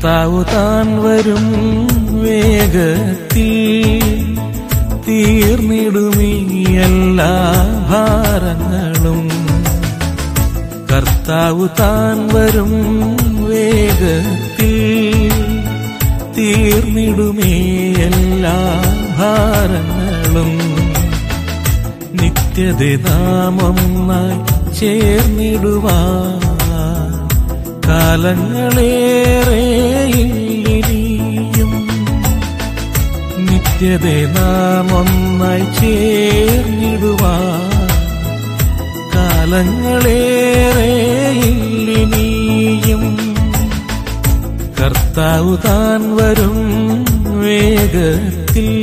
കർത്താവ് താൻ വരും വേഗത്തിൽ തീർന്നിടുമീ എല്ലാ ഭാരങ്ങളും കർത്താവ് താൻ വരും വേഗത്തിൽ തീർന്നിടുമേ എല്ലാ ഭാരങ്ങളും നിത്യത നാമൊന്നായി ചേർന്നിടുവാൻ കാലങ്ങളേറെ ഇനിയും നിത്യത നാമൊന്നായി ചേർന്നിടുവാൻ കാലങ്ങളേറെ ഇനിയും കർത്താവ് താൻ വരും വേഗത്തിൽ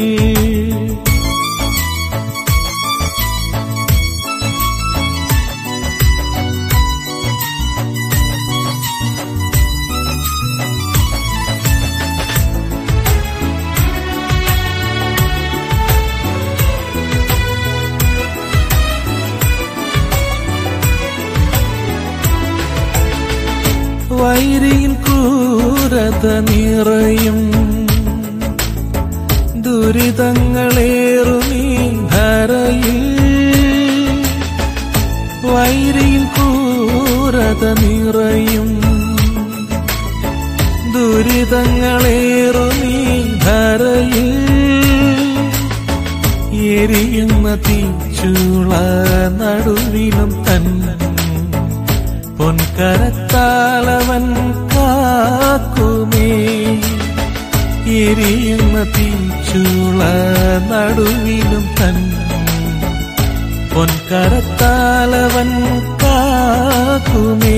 വൈരിയിൽ ക്രൂരത നിറയും ദുരിതങ്ങളേറുമീ ധരയിൽ വൈരിയിൽ ക്രൂരത നിറയും ദുരിതങ്ങളേറുമീ ധരയിൽ എരിയുന്ന തീച്ചുള നടുവിലും തന്നെ പൊൻകരത്താലവൻ കാക്കുമേ എരിയുന്ന തീച്ചുള നടുവിലും തൻ പൊൻകരത്താലവൻ കാക്കുമേ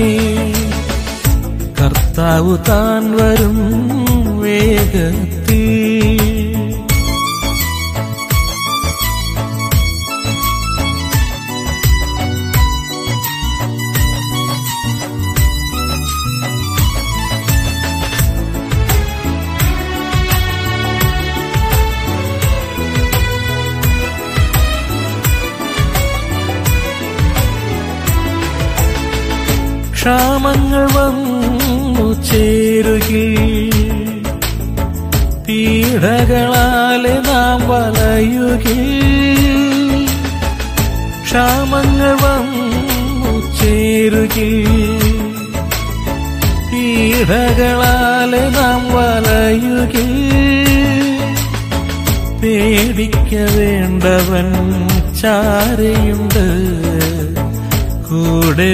കർത്താവ് താൻ വരും വേഗത്തിൽ ക്ഷാമങ്ങൾ വന്നു ചേരുകിൽ പീഡകളാലെ നാം വലയുകിൽ ക്ഷാമങ്ങൾ വന്നു ചേരുകിൽ പീഡകളാലെ നാം വലയുകിൽ പേടിക്ക വേണ്ടവൻ ചാരയുണ്ട് കൂടെ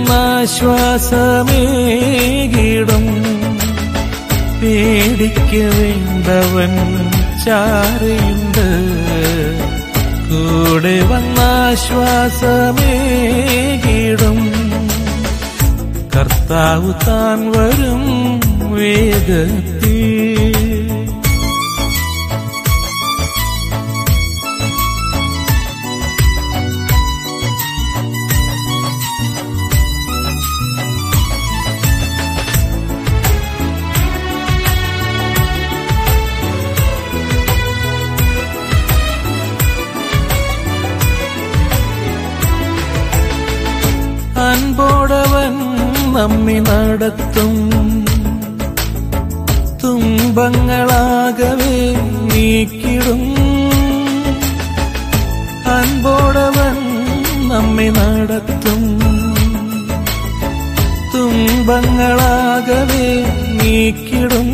വന്നാശ്വാസമേകിടും പേടിക്ക വേണ്ടവൻ ചാരയുണ്ട് കൂടെ വന്നാശ്വാസമേകിടും കർത്താവ് താൻ വരും വേഗത്തിൽ അൻപോടവൻ നമ്മി നടത്തും തുമ്പങ്ങളാകവേ നീക്കിടും അൻപോടവൻ നമ്മെ നടത്തും തുമ്പങ്ങളാകവേ നീക്കിടും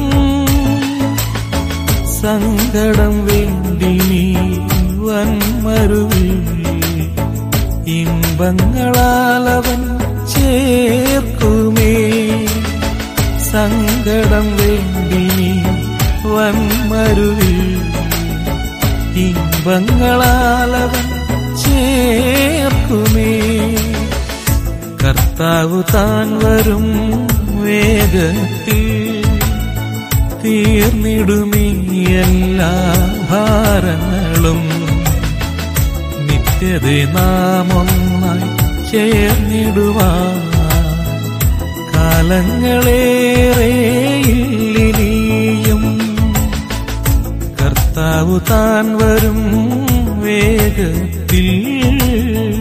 സങ്കടം വേണ്ടി നീ വൻമരുവിൽ ഇമ്പങ്ങളാലവൻ ചേർക്കുമേ സങ്കടം വേണ്ടി നീ വൻമരുവിൽ ഇമ്പങ്ങളാലവൻ ചേർക്കുമേ കർത്താവ് താൻ വരും വേഗത്തിൽ തീർന്നിടുമീ എല്ലാ ഭാരങ്ങളും നിത്യത നാമൊന്നായി ചേർന്നിടുവാൻ കാലങ്ങളേറെ ഇല്ലിനിയും കർത്താവ് താൻ വരും വേഗത്തിൽ